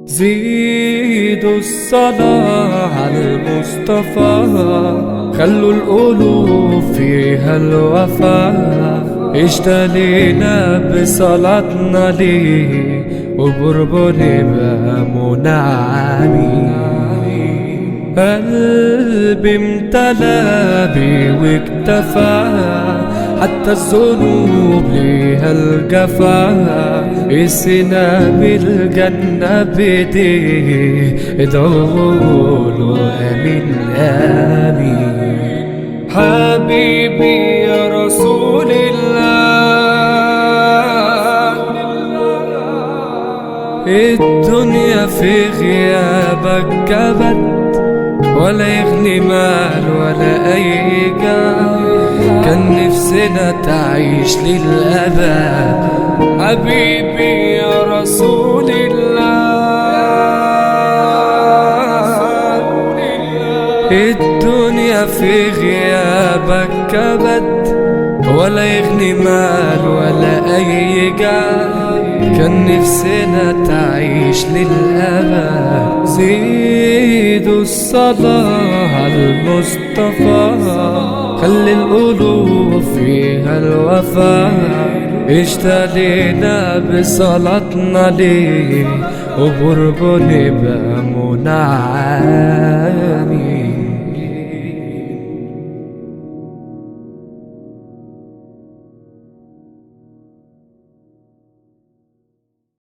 زيدوا الصلاة على المصطفى خلوا القلوب فيها الوفاء اشتلينا بصلاتنا ليه وبربنا بقى منعمين قلبي امتلى بيه واكتفى حتى الذنوب ليها الجفا قسنا بالجنة بيديه ادعوا له امين امين حبيبي يا رسول الله الدنيا في غيابك كبت ولا يغني مال ولا أي جاه كان نفسنا تعيش للأبد حبيبي يا رسول الله الدنيا في غيابك كبد ولا يغني مال ولا أي جاه كان نفسنا تعيش للأبد زيدوا الصلاة على المصطفى خلي القلوب فيها الوفاء اشترينا بصلاتنا ليه وبربه نبقى منعم